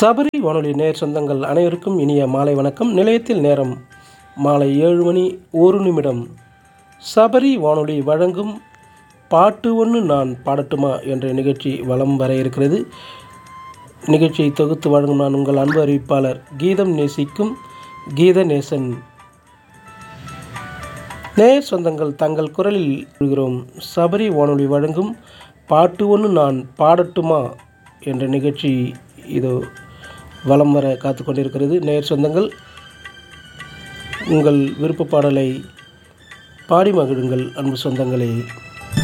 சபரி வானொலி நேர் சொந்தங்கள் அனைவருக்கும் இனிய மாலை வணக்கம் நிலையத்தில் நேரம் மாலை ஏழு மணி ஒரு நிமிடம் சபரி வானொலி வழங்கும் பாட்டு ஒன்று நான் பாடட்டுமா என்ற நிகழ்ச்சி வலம் வர இருக்கிறது நிகழ்ச்சியை தொகுத்து வழங்கும் நான் உங்கள் அன்பு அறிவிப்பாளர் கீதம் நேசிக்கும் கீத நேசன் நேர் சொந்தங்கள் தங்கள் குரலில் சொல்கிறோம் சபரி வானொலி வழங்கும் பாட்டு ஒன்று நான் பாடட்டுமா என்ற நிகழ்ச்சி இதோ வலம் வர காத்து கொண்டிருக்கிறது நேர் சொந்தங்கள் உங்கள் விருப்ப பாடலை பாடி மகிழுங்கள் அன்பு சொந்தங்களே